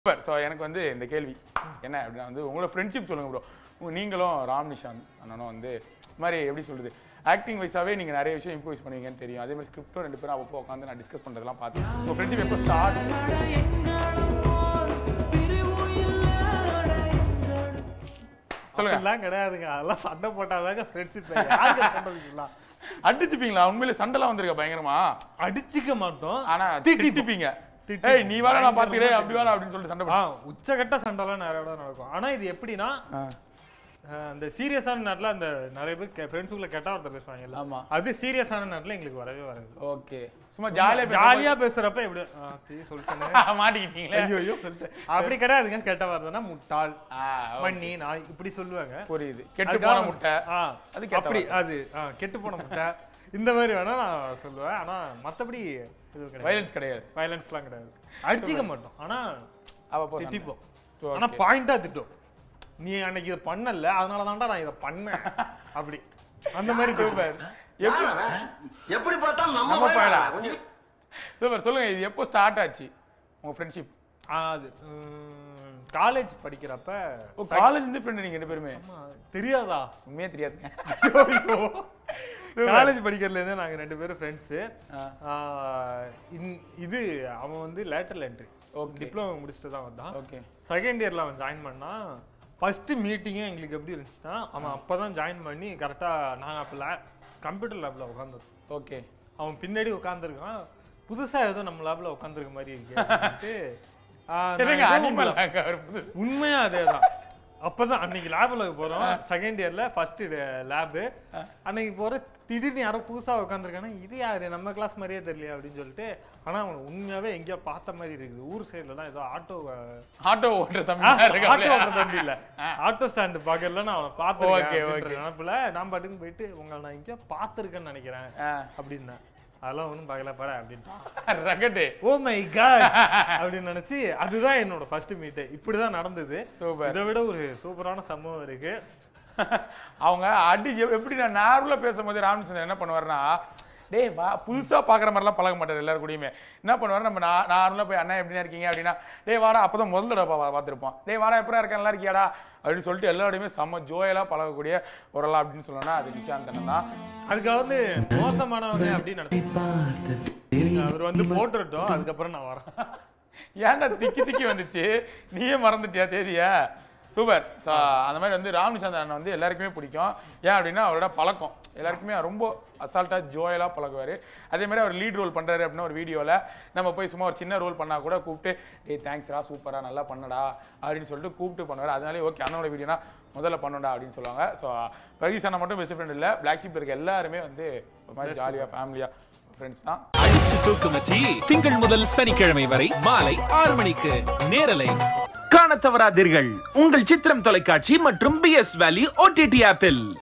Super so எனக்கு வந்து இந்த கேள்வி என்ன அப்படின்னா வந்து உங்களோட ஃப்ரெண்ட்ஷிப் சொல்லுங்க ப்ரோ நீங்களும் ராம் நிஷாந்த் அண்ணனும் வந்து இந்த மாதிரி எப்படி சொல்றது ஆக்டிங் வைஸாவே நீங்க நிறைய விஷயம் இம்ப்ரூவைஸ் பண்ணுவீங்கன்னு தெரியும் அதே மாதிரி ஸ்கிரிப்டும் ரெண்டு பேரும் அப்பப்போ உட்காந்து நான் டிஸ்கஸ் பண்றதெல்லாம் பார்த்தேன் உங்க ஃப்ரெண்ட்ஷிப் எப்போ ஸ்டார்ட் சொல்லுங்க அப்படிலாம் கிடையாதுங்க அதெல்லாம் சண்டை போட்டாதாங்க ஃப்ரெண்ட்ஷிப் யாருக்கு சண்டை வைக்கலாம் அடிச்சுப்பீங்களா உண்மையிலே சண்டைலாம் வந்திருக்கா பயங்கரமா அடிச்சுக்க மாட்டோம் ஆனா திட்டிப்போம். திட்டிப்பீங்க திட்டிப்போம். ஏய் நீ வேற நான் பாத்துக்கிறேன் அப்படி வேற அப்படின்னு சொல்லிட்டு சண்டை ஆ போட்டு உச்சகட்ட சண்டைலாம் நிறைய இடம் நடக்கும் ஆனா இது எப்படின்னா ஆ, அஹ், அந்த சீரியஸான நேரத்துல அந்த நிறைய பேர் ஃப்ரெண்ட்ஸுக்குள்ள கெட்ட வார்த்தை பேசுவாங்க ஆமா அது சீரியஸான நேரத்துல எங்களுக்கு வரவே வராது ஓகே சும்மா ஜாலியா ஜாலியா பேசுறப்ப எப்படி ஆ, சரி, சொல்லிட்டேனே மாட்டிக்கிட்டீங்களே ஐயோ ஐயோ சொல்லிட்டேன் அப்படி கிடையாதுங்க கெட்ட வார்த்தைனா முட்டாள் ஆ, ஓ, மண்ணி நான் இப்படி சொல்லுவாங்க புரியுது கெட்டு அதுக்காக- போன முட்டை ஆ, அது கெட்ட அப்படி அது ஆ, கெட்டு போன முட்டை இந்த மாதிரி வேணா நான் சொல்லுவேன் ஆனா மத்தபடி இது கிடையாது வயலன்ஸ் கிடையாது வயலன்ஸ்லாம் கிடையாது அடிச்சிக்க மாட்டோம் ஆனா அவ போ திட்டிப்போம் Okay. ஆனா பாயிண்டா திட்டும் நீ அன்னைக்கு இதை பண்ணல அதனால தான்டா நான் இதை பண்ணேன் அப்படி அந்த மாதிரி சூப்பர் எப்படி எப்படி பார்த்தாலும் நம்ம நம்ம பையனா? பையனா? கொஞ்சம் சூப்பர் சொல்லுங்க இது எப்போ ஸ்டார்ட் ஆச்சு உங்க ஃப்ரெண்ட்ஷிப் ஆ, அது காலேஜ் படிக்கிறப்ப ஓ காலேஜ் இருந்து ஃப்ரெண்ட் நீங்க ரெண்டு பேருமே ஆமா, தெரியாதா உண்மையே தெரியாதுங்க காலேஜ் படிக்கிறதுல இருந்து நாங்க ரெண்டு பேரும் ஃப்ரெண்ட்ஸ் ஆ. இது அவன் வந்து லேட்டரல் என்ட்ரி Okay. டிப்ளமோ முடிச்சுட்டு தான் வந்தான் ஓகே செகண்ட் இயர்ல அவன் ஜாயின் பண்ணா ஃபர்ஸ்ட் மீட்டிங்கே எங்களுக்கு எப்படி இருந்துச்சுன்னா அவன் அப்பதான் ஜாயின் பண்ணி கரெக்டா நாங்க அப்ப லேப் கம்ப்யூட்டர் லேப்ல உட்காந்துருக்கோம் ஓகே அவன் பின்னாடி உட்காந்துருக்கான் புதுசா ஏதோ நம்ம லேப்ல உட்காந்துருக்க மாதிரி இருக்கு அப்படின்ட்டு, ஆ, நான் என்னங்க ஏதோ அனிமல் உங்களை- உண்மையா அதேதான் அப்பதான் அன்னைக்கு லேப்ல போறோம் செகண்ட் இயர்ல ஃபர்ஸ்ட் லேபு அன்னைக்கு போற திடீர்னு யாரோ புதுசா உட்காந்துருக்கானா இது யாரு நம்ம கிளாஸ் மாதிரியே தெரியல அப்படின்னு சொல்லிட்டு ஆனா அவன் உண்மையாவே எங்கேயோ பார்த்த மாதிரி இருக்குது ஊர் சைடுல தான் ஏதோ ஆட்டோ ஆட்டோ ஓட்டுற தம்பி ஆட்டோ ஓட்டுற தம்பி இல்ல ஆட்டோ ஸ்டாண்ட் பாக்கல நான் அவனை Okay, பார்த்துருக்கேன் okay. நினப்புல நான் பாட்டுக்கு போயிட்டு உங்களை நான் எங்கேயோ பார்த்துருக்கேன்னு நினைக்கிறேன் அப்படின்னேன் அதெல்லாம் ஒன்றும் பார்க்கல பட அப்படின்ட்டான் ரகட்டு ஓ மை காட் அப்படின்னு நினைச்சு அதுதான் என்னோட ஃபர்ஸ்ட் மீட் இப்படிதான் நடந்தது சூப்பர் இதை விட ஒரு சூப்பரான சம்பவம் இருக்கு அவங்க அடி எப்- எப்படி நான் நார்மலா பேசும்போது ராமச்சந்திரன் என்ன பண்ணுவாருன்னா டேய் வா புதுசா பாக்குற மாதிரிலாம் பழக மாட்டார் எல்லாரும் கூடயுமே என்ன பண்ணுவாரு நம்ம நா- நார்மலா போய் அண்ணா எப்படின்னா இருக்கீங்க அப்படின்னா டேய் வாடா அப்பதான் முதல் தடவை பா- பார்த்திருப்போம் டேய் வாடா எப்படா இருக்க நல்லா இருக்கியாடா அப்படின்னு சொல்லிட்டு எல்லாரோடையுமே செம்ம ஜோயலா பழகக்கூடிய ஒரு ஆள் அப்படின்னு சொல்லணும்னா அது நிஷாந்த் அண்ணன் தான் அதுக்கு வந்து மோசமானவங்க அப்படின்னு நினைச்சேன் அவர் வந்து போட்டுட்டோம் அதுக்கப்புறம் நான் வரேன் ஏன்டா திக்கி திக்கி வந்துச்சு நீயே மறந்துட்டியா தேதிய சூப்பர் ஸோ அந்த மாதிரி வந்து ராமனிசாந்த் அண்ணன் வந்து எல்லாருக்குமே பிடிக்கும் ஏன் அப்படின்னா அவரோட பழக்கம் எல்லாருக்குமே ரொம்ப அசால்ட்டாக ஜோயலாக பழகுவார் அதே மாதிரி அவர் லீட் ரோல் பண்ணுறாரு அப்படின்னா ஒரு வீடியோவில் நம்ம போய் சும்மா ஒரு சின்ன ரோல் பண்ணால் கூட கூப்பிட்டு டேய் தேங்க்ஸ்ரா சூப்பராக நல்லா பண்ணடா அப்படின்னு சொல்லிட்டு கூப்பிட்டு பண்ணுவார் அதனாலே ஓகே அண்ணனோட வீடியோனா முதல்ல பண்ணடா அப்படின்னு சொல்லுவாங்க ஸோ பிரதீஷ் அண்ணா மட்டும் பெஸ்ட் ஃப்ரெண்ட் இல்லை பிளாக் ஷீப் இருக்க எல்லாருமே வந்து ஒரு மாதிரி ஜாலியாக ஃபேமிலியாக ஃப்ரெண்ட்ஸ் தான் அடிச்சு தூக்கு மச்சி திங்கள் முதல் சனிக்கிழமை வரை மாலை ஆறு மணிக்கு நேரலை காணத் தவறாதீர்கள் உங்கள் சித்திரம் தொலைக்காட்சி மற்றும் பி எஸ் வேலி ஓடிடி ஆப்பில்